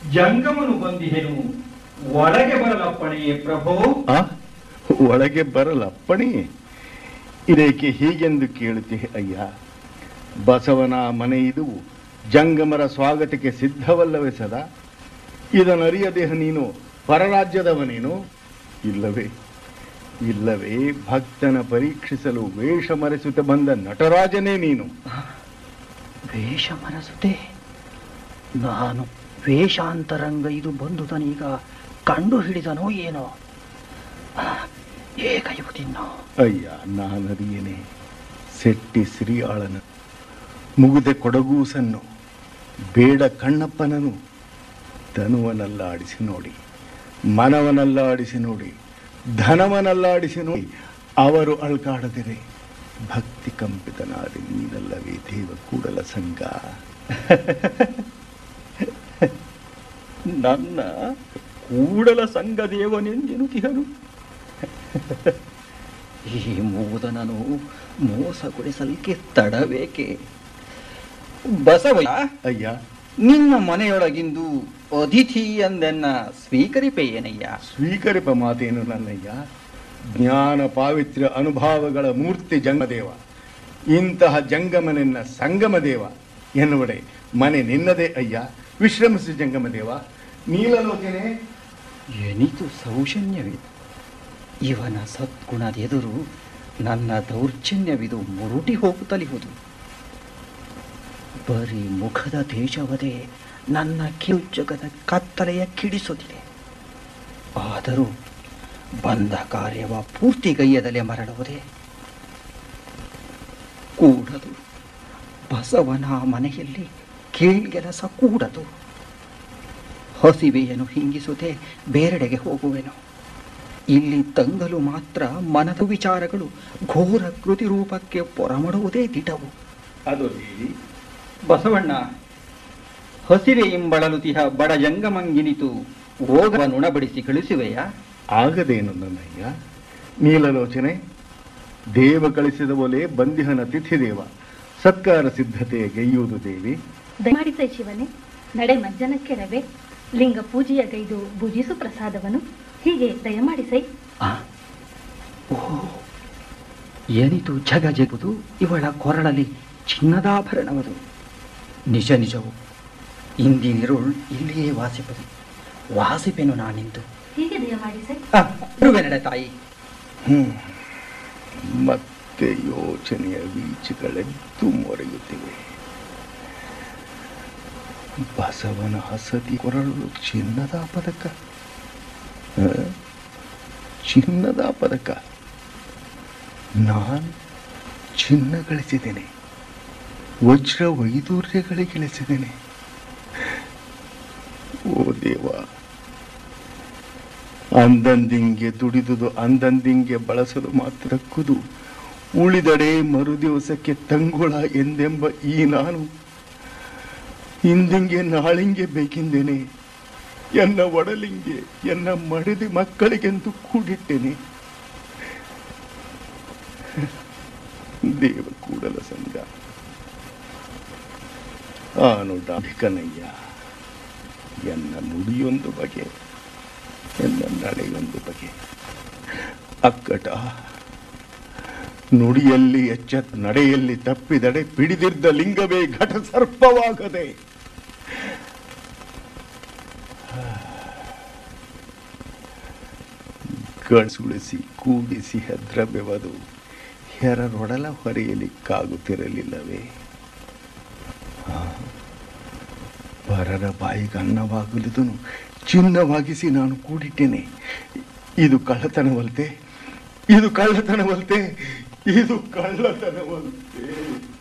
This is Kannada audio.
ಜಂಗಮನು ಬಂದಿಹೆನು ಒಳಗೆ ಬರಲಪ್ಪಣೆಯೇ ಪ್ರಭೋ ಆ ಒಳಗೆ ಬರಲಪ್ಪಣಿ ಇದಕ್ಕೆ ಹೀಗೆಂದು ಕೇಳುತ್ತೀಯ ಅಯ್ಯ ಬಸವನ ಮನೆ ಇದು ಜಂಗಮರ ಸ್ವಾಗತಕ್ಕೆ ಸಿದ್ಧವಲ್ಲವೇ ಸದಾ ಇದನ್ನರಿಯದೆ ನೀನು ಪರರಾಜ್ಯದವನೇನು ಇಲ್ಲವೇ ಇಲ್ಲವೇ ಭಕ್ತನ ಪರೀಕ್ಷಿಸಲು ವೇಷ ಮರೆಸುತ್ತ ಬಂದ ನಟರಾಜನೇ ನೀನು ವೇಷ ಮನಸುತ್ತೆ ನಾನು ವೇಷಾಂತರಂಗ ಇದು ಬಂದುದನೀಗ ಕಂಡು ಹಿಡಿದನೋ ಏನೋ ಆ, ಹೇಗೈಯುವುದಿನ್ನೋ ಅಯ್ಯ ನಾನರಿಯೇನೆ ಸೆಟ್ಟಿ ಶ್ರೀಯಾಳನ ಮುಗುದೆ ಕೊಡಗೂಸನ್ನು ಬೇಡ ಕಣ್ಣಪ್ಪನನು ತನುವನಲ್ಲಾಡಿಸಿ ನೋಡಿ ಮನವನಲ್ಲಾಡಿಸಿ ನೋಡಿ ಧನವನಲ್ಲಾಡಿಸಿ ನೋಡಿ ಅವರು ಅಳ್ಕಾಡದಿರೆ ಭಕ್ತಿ ಕಂಪಿತನಾದಿ ನೀನಲ್ಲವೇ ದೇವ ಕೂಡಲ ಸಂಘ ನನ್ನ ಕೂಡಲ ಸಂಘ ದೇವನೆಂದೆನುತಿಹನು ಈ ಮೂದನನು ಮೋಸಗೊಳಿಸಲಿಕ್ಕೆ ತಡಬೇಕೆ ಬಸವಯ್ಯ ಅಯ್ಯ ನಿನ್ನ ಮನೆಯೊಳಗಿಂದು ಅತಿಥಿ ಎಂದೆನ್ನ ಸ್ವೀಕರಿಪೆಯೇನಯ್ಯ ಸ್ವೀಕರಿಪ ಮಾತೇನು ನನ್ನಯ್ಯ ಜ್ಞಾನ ಪಾವಿತ್ರ್ಯ ಅನುಭಾವಗಳ ಮೂರ್ತಿ ಜಂಗದೇವ ಇಂತಹ ಜಂಗಮನೆನ್ನ ಸಂಗಮದೇವ ಎನ್ನುವಡೆ ಮನೆ ನಿನ್ನದೇ ಅಯ್ಯ ವಿಶ್ರಮಿಸಿ ಜಂಗಮದೇವ ನೀಲಲೋಚನೆ ಎನಿತು ಸೌಜನ್ಯವಿದು ಇವನ ಸದ್ಗುಣದೆದುರು ನನ್ನ ದೌರ್ಜನ್ಯವಿದು ಮುರುಟಿ ಹೋಗುತ್ತಲಿಹುದು ಬರೀ ಮುಖದ ತೇಜವದೇ ನನ್ನ ಕಿರುಜಗದ ಕತ್ತಲೆಯ ಕಿಡಿಸುತ್ತಿದೆ ಆದರೂ ಬಂದ ಕಾರ್ಯವ ಪೂರ್ತಿಗೈಯದಲ್ಲೇ ಮರಳುವುದೇ ಕೂಡದು ಬಸವನ ಮನೆಯಲ್ಲಿ ಕೀಳ್ಗೆಲಸ ಕೂಡದು ಹಸಿವೆಯನ್ನು ಹಿಂಗಿಸುತ್ತೆ ಬೇರೆಡೆಗೆ ಹೋಗುವೆನು ಇಲ್ಲಿ ತಂಗಲು ಮಾತ್ರ ಮನದ ವಿಚಾರಗಳು ಘೋರ ಕೃತಿ ರೂಪಕ್ಕೆ ಪೊರಮಡುವುದೇ ದಿಟವು ಅದು ದೇವಿ ಬಸವಣ್ಣ ಹಸಿವೆ ಇಂಬಳಲುತಿಹ ಬಡ ಜಂಗಮಂಗಿನಿತು ರೋಗವ ನುಣಬಡಿಸಿ ಕಳಿಸುವೆಯಾ ಆಗದೇನು ನನ್ನಯ್ಯ ನೀಲಲೋಚನೆ ದೇವ ಕಳಿಸಿದ ಒಲೆ ಬಂದಿಹನ ತಿಥಿ ದೇವ ಸತ್ಕಾರ ಸಿದ್ಧತೆ ಗೈಯುವುದು ದೇವಿ ದಯಮಾಡಿಸೈ ಶಿವನೇ ನಡೆ ಮಜ್ಜನಕ್ಕೆ ರವೆ ಲಿಂಗ ಪೂಜೆಯ ಗೈದು ಭುಜಿಸು ಪ್ರಸಾದವನು ಹೀಗೆ ದಯಮಾಡಿಸೈ ಆ, ಓ ಏನಿತು ಜಗ ಜಗುದು ಇವಳ ಕೊರಳಲ್ಲಿ ಚಿನ್ನದಾಭರಣವದು ನಿಜ ನಿಜವು ಇಂದಿನಿರುಳ್ ಇಲ್ಲಿಯೇ ವಾಸಿಪದು ವಾಸಿಪೆನು ನಾನಿಂದು ಹೀಗೆ ದಯಮಾಡಿಸೈ ಆ, ಬರುವೆ ನಡೆ ತಾಯಿ ಹ್ಮ್. ಮತ್ತೆ ಯೋಚನೆಯ ಬೀಜಗಳೆದ್ದು ಮೊರೆಯುತ್ತಿವೆ ಬಸವನ ಹಸತಿ ಕೊರಳು ಚಿನ್ನದ ಪದಕ ಆ? ಚಿನ್ನದ ಪದಕ ನಾನು ಚಿನ್ನ ಗಳಿಸಿದ್ದೇನೆ ವಜ್ರ ವೈದೂರ್ಯಗಳಿಗೆ ಓ ದೇವ ಅಂದಂದಿಂಗೆ ದುಡಿದುದು ಅಂದಂದಿಂಗೆ ಬಳಸಲು ಮಾತ್ರಕ್ಕುದು ಉಳಿದಡೆ ಮರುದಿವಸಕ್ಕೆ ತಂಗುಳ ಎಂದೆಂಬ ಈ ನಾನು ಇಂದಿಂಗೆ ನಾಳಿಂಗೆ ಬೇಕೆಂದೇನೆ ಎನ್ನ ಒಡಲಿಂಗೆ ಎನ್ನ ಮಡಿದಿ ಮಕ್ಕಳಿಗೆಂದು ಕೂಡಿಟ್ಟೆನೆ ದೇವ ಕೂಡಲ ಸಂಘ ಆನು ಡಾಂಭಿಕನಯ್ಯ ಎನ್ನ ನುಡಿಯೊಂದು ಬಗೆ ಎನ್ನ ನಡೆಯೊಂದು ಬಗೆ ಅಕ್ಕಟ ನುಡಿಯಲ್ಲಿ ಎಚ್ಚ ನಡೆಯಲ್ಲಿ ತಪ್ಪಿದಡೆ ಪಿಡಿದಿದ್ದ ಲಿಂಗವೇ ಘಟ ಸರ್ಪವಾಗದೆ ಕಳಿಸುಳಿಸಿ ಕೂಡಿಸಿ ಹೆದ್ರಬೆವದು ಹೆರರೊಡಲ ಹೊರೆಯಲಿಕ್ಕಾಗುತ್ತಿರಲಿಲ್ಲವೇ ಆ, ಪರರ ಬಾಯಿಗೆ ಅನ್ನವಾಗಲಿದನು ಚಿನ್ನವಾಗಿಸಿ ನಾನು ಕೂಡಿಟ್ಟೇನೆ ಇದು ಕಳ್ಳತನವಲ್ತೆ ಇದು ಕಳ್ಳತನವಲ್ತೆ ಇದು ಕಳ್ಳತನವಲ್ತೆ